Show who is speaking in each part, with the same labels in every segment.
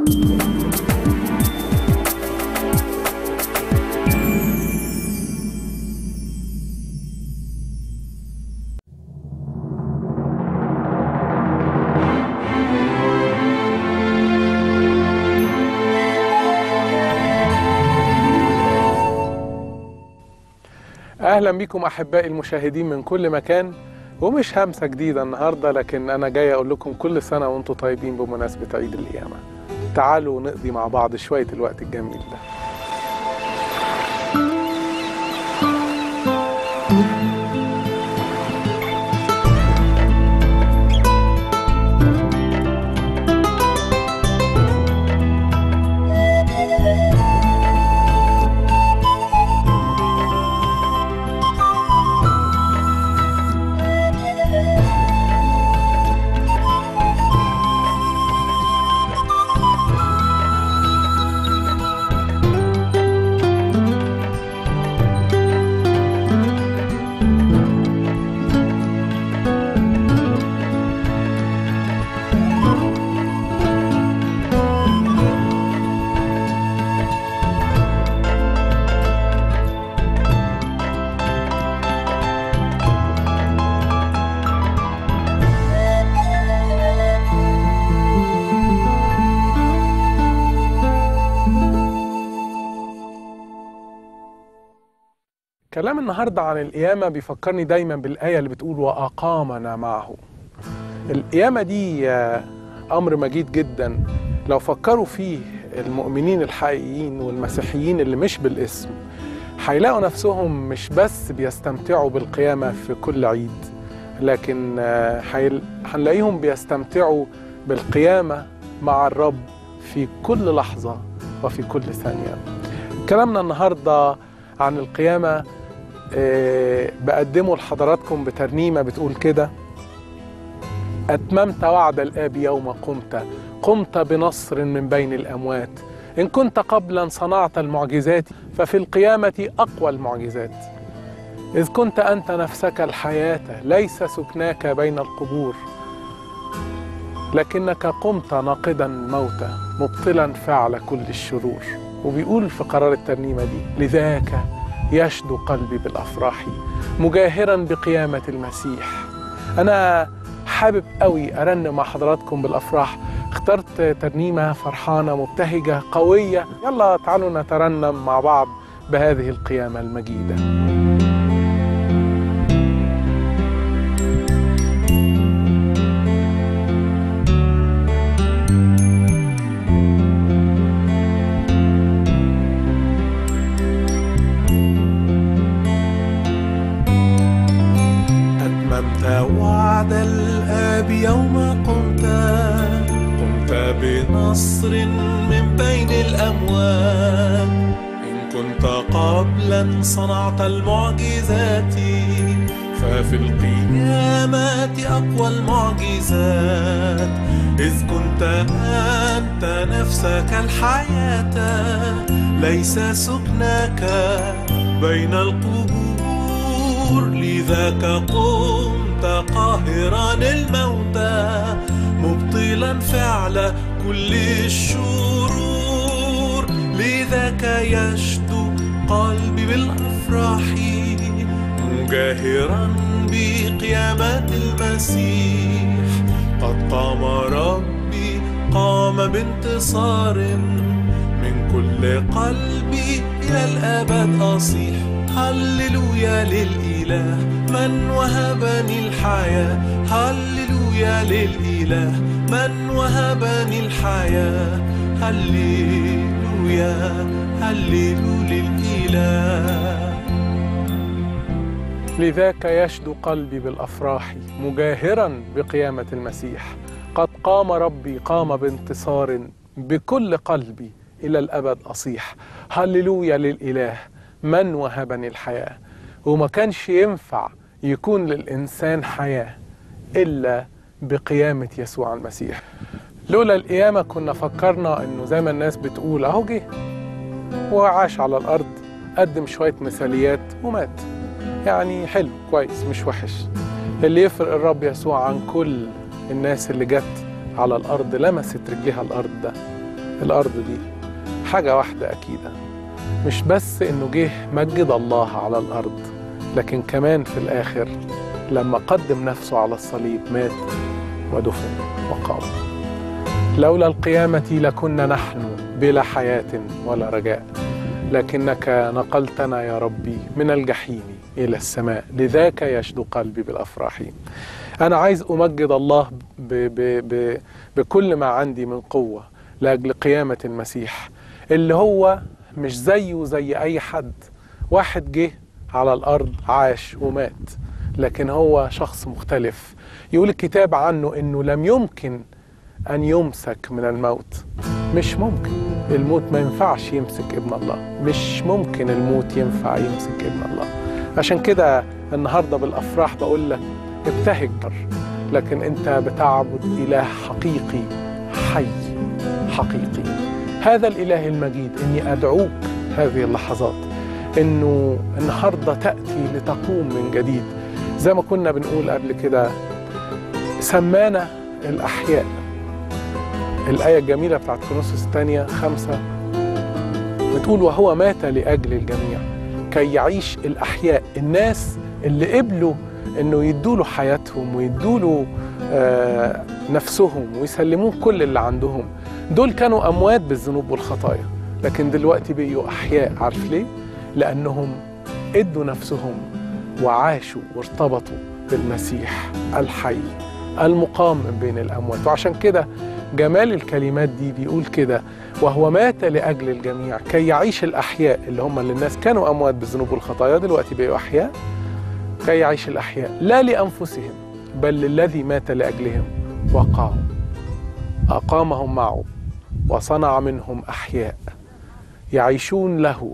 Speaker 1: اهلا بكم احبائي المشاهدين من كل مكان ومش همسه جديده النهارده لكن انا جاي اقول لكم كل سنه وانتم طيبين بمناسبه عيد القيامه تعالوا نقضي مع بعض شويه الوقت الجميل ده كلام النهارده عن القيامة بيفكرني دايما بالآية اللي بتقول وأقامنا معه. القيامة دي آه، أمر مجيد جدا لو فكروا فيه المؤمنين الحقيقيين والمسيحيين اللي مش بالاسم هيلاقوا نفسهم مش بس بيستمتعوا بالقيامة في كل عيد لكن آه، هيل- هنلاقيهم بيستمتعوا بالقيامة مع الرب في كل لحظة وفي كل ثانية. كلامنا النهارده عن القيامة آه، بقدمه لحضراتكم بترنيمة بتقول كده أتممت وعد الآب يوم قمت قمت بنصر من بين الأموات إن كنت قبلا صنعت المعجزات ففي القيامة أقوى المعجزات إذ كنت أنت نفسك الحياة ليس سكناك بين القبور لكنك قمت ناقدا موتا مبطلا فعل كل الشرور وبيقول في قرار الترنيمة دي لذاك يشدو قلبي بالأفراح مجاهرا بقيامة المسيح أنا حابب قوي أرنم مع حضراتكم بالأفراح اخترت ترنيمة فرحانة مبتهجة قوية يلا تعالوا نترنم مع بعض بهذه القيامة المجيدة
Speaker 2: أتممت وعد الآب يوم قمت قمت بنصر من بين الأموات إن كنت قبلا صنعت المعجزات ففي القيامة أقوى المعجزات إذ كنت أنت نفسك الحياة ليس سكنك بين القبور لذاك قمت قاهرا الموتى مبطلا فعل كل الشرور لذاك يشدو قلبي بالأفراح مجاهرا بقيامة المسيح قد قام ربي قام بانتصار من كل قلبي إلى الأبد أصيح هللويا للإله من وهبني الحياة هللويا للإله من وهبني الحياة هللويا هللو للإله
Speaker 1: لذاك يشدو قلبي بالافراح مجاهرا بقيامه المسيح قد قام ربي قام بانتصار بكل قلبي الى الابد اصيح هللويا للاله من وهبني الحياه وما كانش ينفع يكون للانسان حياه الا بقيامه يسوع المسيح لولا القيامه كنا فكرنا انه زي ما الناس بتقول اهو جه وعاش على الارض قدم شويه مثاليات ومات يعني حلو كويس مش وحش اللي يفرق الرب يسوع عن كل الناس اللي جت على الأرض لمست رجليها الأرض ده الأرض دي حاجة واحدة أكيدة مش بس إنه جه مجد الله على الأرض لكن كمان في الآخر لما قدم نفسه على الصليب مات ودفن وقام لولا القيامة لكنا نحن بلا حياة ولا رجاء لكنك نقلتنا يا ربي من الجحيم إلى السماء لذاك يشدو قلبي بالأفراح أنا عايز أمجد الله ب ب ب بكل ما عندي من قوة لأجل قيامة المسيح اللي هو مش زيه زي أي حد واحد جه على الأرض عاش ومات لكن هو شخص مختلف يقول الكتاب عنه أنه لم يمكن أن يمسك من الموت مش ممكن الموت ما ينفعش يمسك ابن الله مش ممكن الموت ينفع يمسك ابن الله عشان كده النهاردة بالأفراح بقول لك ابتهج لكن أنت بتعبد إله حقيقي حي حقيقي هذا الإله المجيد إني أدعوك هذه اللحظات إنه النهاردة تأتي لتقوم من جديد زي ما كنا بنقول قبل كده سمانا الأحياء الآية الجميلة بتاعت كورنثوس الثانية خمسة بتقول وهو مات لأجل الجميع كي يعيش الأحياء الناس اللي قبلوا إنه يدوا له حياتهم ويدوا له آه نفسهم ويسلموه كل اللي عندهم دول كانوا أموات بالذنوب والخطايا لكن دلوقتي بقوا أحياء عارف ليه؟ لأنهم ادوا نفسهم وعاشوا وارتبطوا بالمسيح الحي المقام من بين الأموات وعشان كده جمال الكلمات دي بيقول كده وهو مات لأجل الجميع كي يعيش الأحياء اللي هم اللي الناس كانوا أموات بالذنوب والخطايا دلوقتي بقوا أحياء كي يعيش الأحياء لا لأنفسهم بل للذي مات لأجلهم وقام أقامهم معه وصنع منهم أحياء يعيشون له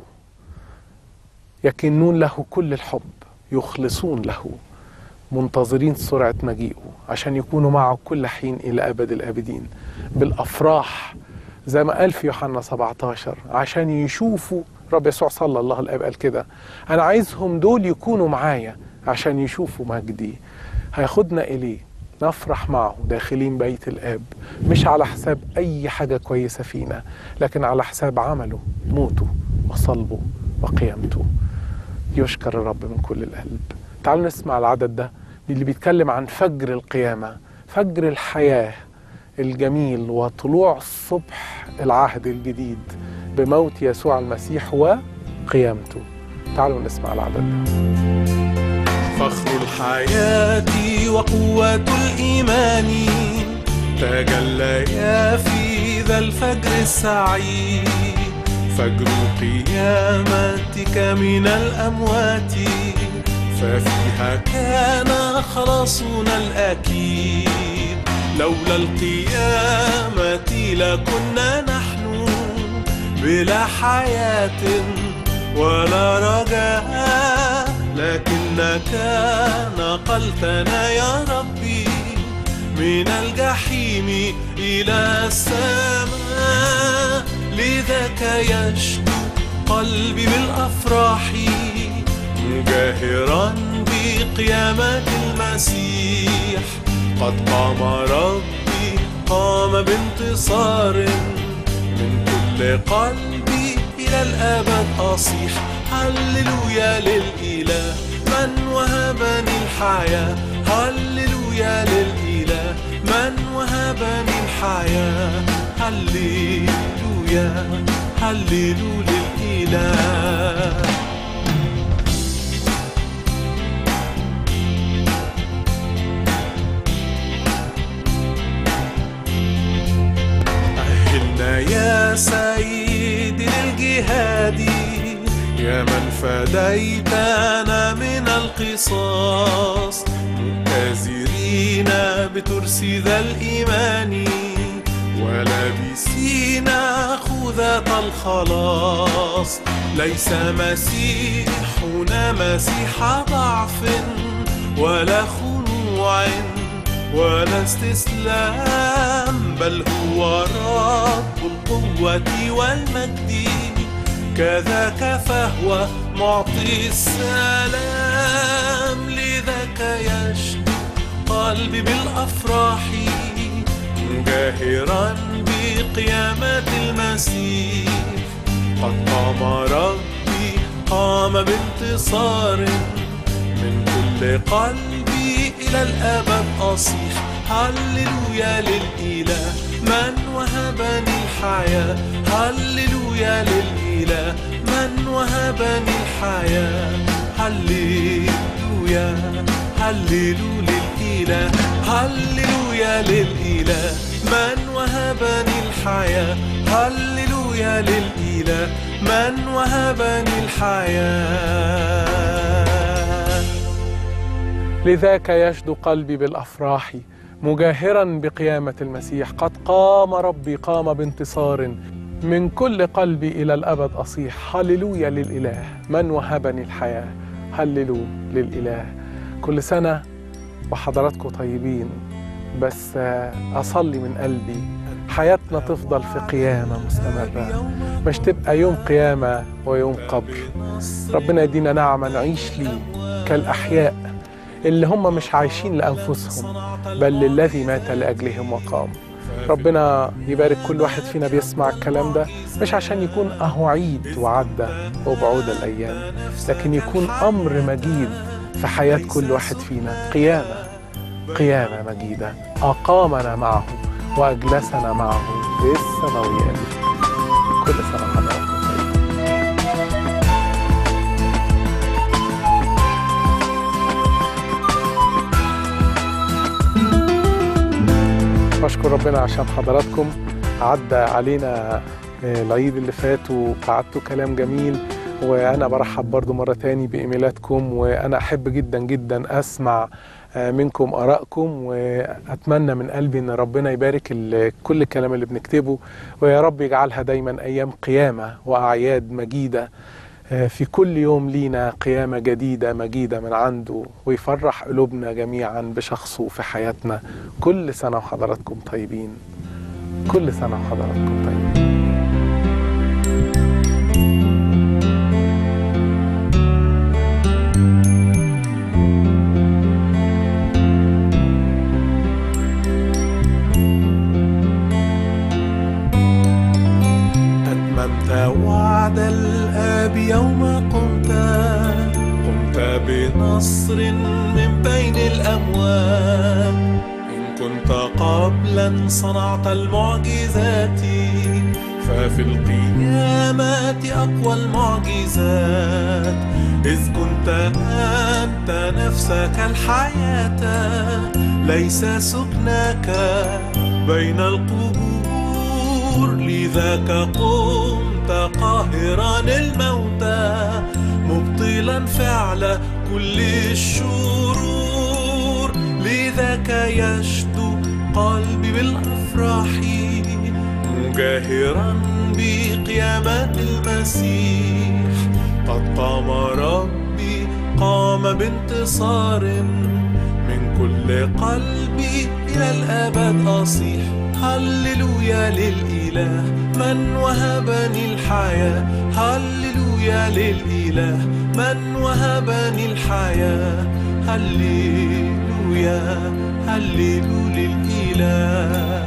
Speaker 1: يكنون له كل الحب يخلصون له منتظرين سرعة مجيئه عشان يكونوا معه كل حين إلى أبد الآبدين بالأفراح زي ما قال في يوحنا 17 عشان يشوفوا رب يسوع صلى الله الآب قال كده أنا عايزهم دول يكونوا معايا عشان يشوفوا مجدي هياخدنا إليه نفرح معه داخلين بيت الآب مش على حساب أي حاجة كويسة فينا لكن على حساب عمله موته وصلبه وقيامته يشكر الرب من كل القلب تعالوا نسمع العدد ده اللي بيتكلم عن فجر القيامة فجر الحياة الجميل وطلوع الصبح العهد الجديد بموت يسوع المسيح وقيامته تعالوا نسمع العدد ده
Speaker 2: فخر الحياة وقوة الإيمان تجليا في ذا الفجر السعيد فجر قيامتك من الأموات ففيها كان خلاصنا الأكيد لولا القيامة لكنا نحن بلا حياة ولا رجاء لكنك نقلتنا يا ربي من الجحيم إلى السماء لذاك يشدو قلبي بالأفراح مجاهرا بقيامة المسيح قد قام ربي قام بانتصار من كل قلبي إلى الأبد أصيح هللويا للإله من وهبني الحياة هللويا للإله من وهبني الحياة هللويا هللويا للإله أهلنا يا سيدي للجهاد يا من فديتنا من القصاص مؤتزرين بترس ذا الإيمان ولابسين خوذة الخلاص ليس مسيحنا مسيح ضعف ولا خنوع ولا استسلام بل هو رب القوة والمجد كذاك فهو معطي السلام لذاك يشدو قلبي بالأفراح مجاهرا بقيامة المسيح قد قام ربي قام بانتصار من كل قلبي إلى الأبد أصيح هللويا للإله من وهبني الحياة هللويا للإله من وهبني الحياة هللويا هللو للإله هللويا للإله من وهبني الحياة هللويا للإله من وهبني الحياة
Speaker 1: لذاك يشدو قلبي بالافراح مجاهرا بقيامه المسيح قد قام ربي قام بانتصار من كل قلبي الى الابد اصيح هللويا للاله من وهبني الحياه هللو للاله كل سنه وحضراتكم طيبين بس آه، اصلي من قلبي حياتنا تفضل في قيامه مستمره مش تبقى يوم قيامه ويوم قبر ربنا يدينا نعمه نعيش ليه كالاحياء اللي هم مش عايشين لأنفسهم بل للذي مات لأجلهم وقام ربنا يبارك كل واحد فينا بيسمع الكلام ده مش عشان يكون أهو عيد وعدى وبعود الأيام لكن يكون أمر مجيد في حياة كل واحد فينا قيامة قيامة مجيدة أقامنا معه وأجلسنا معه في السماويات كل سنة وحضراتكم طيبين بشكر ربنا عشان حضراتكم عدى علينا آه، العيد اللي فات وقعدتوا كلام جميل وانا برحب برضو مرة تاني بايميلاتكم وانا احب جدا جدا اسمع آه، منكم ارائكم واتمنى من قلبي ان ربنا يبارك ال- كل الكلام اللي بنكتبه ويا رب يجعلها دايما ايام قيامة واعياد مجيدة آه، في كل يوم لينا قيامة جديدة مجيدة من عنده ويفرح قلوبنا جميعا بشخصه في حياتنا كل سنة وحضراتكم طيبين كل سنة وحضراتكم طيبين
Speaker 2: أتممت وعد الآب يوم قمت قمت بنصر من بين الأموات إن كنت قبلا صنعت المعجزات ففي القيامة أقوى المعجزات إذ كنت أنت نفسك الحياة ليس سكنك بين القبور لذاك قمت قاهرا الموتى مبطلا فعل كل الشرور لذاك يشدو قلبي بالافراح مجاهرا بقيامة المسيح قد قام ربي قام بانتصار من كل قلبي إلى الأبد أصيح هللويا للإله من وهبني الحياة هللويا للإله من وهبني الحياة هللويا هللو للإله